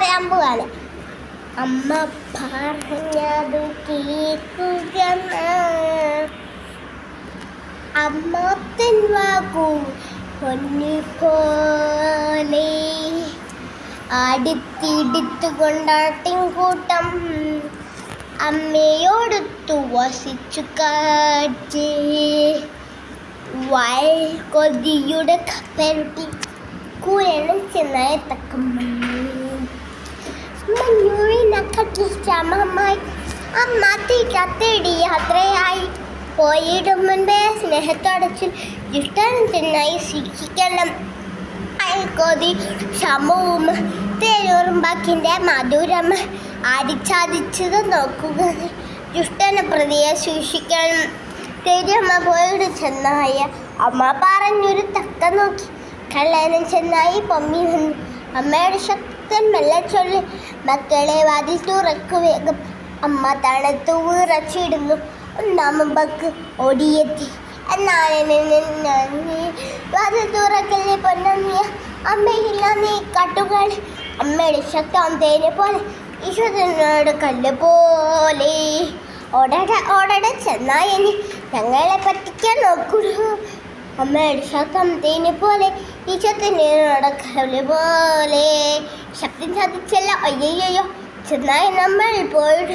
പറയാൻ പോവാണ് അമ്മ പറഞ്ഞതു കേൾക്കുക അമ്മത്തൻ വാക്കു പൊന്നു പോലെ അടുത്തിടുത്തു കൊണ്ടാട്ടിൻ കൂട്ടം അമ്മയോടൊത്തു വസിച്ചു കാറ്റ് വയൽ കൊതിയുടെ കപ്പരുട്ടി കൂരണം ചെന്നായ തക്കം മഞ്ഞൂരിനക്കത്തിൽ ശ്രമമായി അമ്മ തീറ്റത്തേടി യാത്രയായി പോയിടും മുൻപേ സ്നേഹത്തോടച്ചു ഇഷ്ടം ചെന്നായി ശിക്ഷിക്കണം അയൽക്കൊതി ശമവും തേനൂറുമ്പാക്കിൻ്റെ മധുരം അടിച്ചാദിച്ചത് നോക്കുക ദുഷ്ടനെ പ്രതിയെ സൂക്ഷിക്കണം തേരിയമ്മ പോയിട്ട് ചെന്നായ അമ്മ പറഞ്ഞൊരു തക്ക നോക്കി കള്ളനും ചെന്നായി പൊമ്മി വന്നു അമ്മയുടെ ശക്തൻ മെല്ലെ ചൊല്ലി മക്കളെ വാതിൽ തുറക്കു വേഗം അമ്മ തണുത്തു വിറച്ചിടുന്നു ഒന്നാമുമ്പക്ക് ഓടിയെത്തി എന്നാണ് വാതിൽ തുറക്കല്ലേ പൊന്നമ്മിയ അമ്മയില്ല നീ കട്ടുകൾ അമ്മയുടെ ശക്തം തേനെ പോലെ ഈശ്വരനോട് കല്ല് പോലെ ഓടട ഓടട ചെന്നായനി ഞങ്ങളെ പറ്റിക്കാൻ നോക്കുന്നു അമ്മയുടെ ശബ്ദം തേനെ പോലെ ഈശ്വരനോട് കല്ല് പോലെ ശബ്ദം സാധിച്ചല്ല അയ്യോ ചെന്നായി നമ്മൾ പോയിട്ട്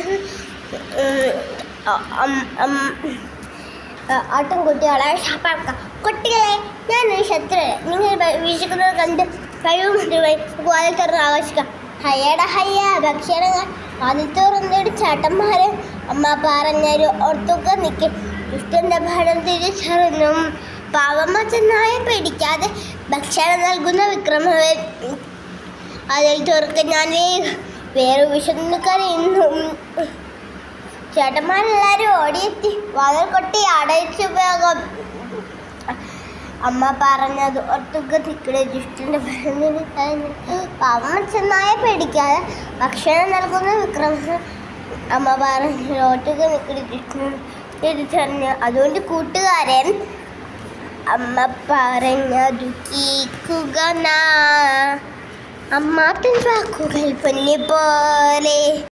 ആട്ടും കുട്ടികളെ ശാപ്പാക്കാം കുട്ടികളെ ഞാനൊരു ശത്രു നിങ്ങൾ വീക്ഷിക്കുന്നത് കണ്ട് കഴിവുമന്ത്രിമായി വാതിൽ തുറന്ന് ആഘോഷിക്കാം ഹയ്യട ഹയ്യ ഭക്ഷണങ്ങൾ വാതിൽ തുറന്നിട്ട് ചേട്ടന്മാരെ അമ്മ പറഞ്ഞൊരു ഓർത്തൊക്കെ നിൽക്കും ദുഷ്ടന്റെ ഭരണം തിരിച്ചറിഞ്ഞു പാവമ്മ ചെന്നായ പേടിക്കാതെ ഭക്ഷണം നൽകുന്ന വിക്രമവൻ അതിൽ തുറക്ക് ഞാൻ വേ- വേറെ വിശന്ന് കരയുന്നു ചേട്ടന്മാരെല്ലാരും ഓടിയെത്തി വാതിൽ കൊട്ടി അടയിച്ചു വേഗം അമ്മ പറഞ്ഞത് ഒത്തുക തിക്കടെ ദുഷ്ടന്റെ ഭരണത്തിന് കഴിഞ്ഞു പാവം ചെന്നായ പേടിക്കാതെ ഭക്ഷണം നൽകുന്ന വിക്രമ അമ്മ പറഞ്ഞു ഒട്ടുക നിക്കടി ദുഷ്ടൻ തിരിച്ചറിഞ്ഞു അതുകൊണ്ട് കൂട്ടുകാരൻ അമ്മ പറഞ്ഞതു കേൾക്കുക നാ അമ്മാത്തൻ വാക്കുകൾ പൊന്നെ പോലെ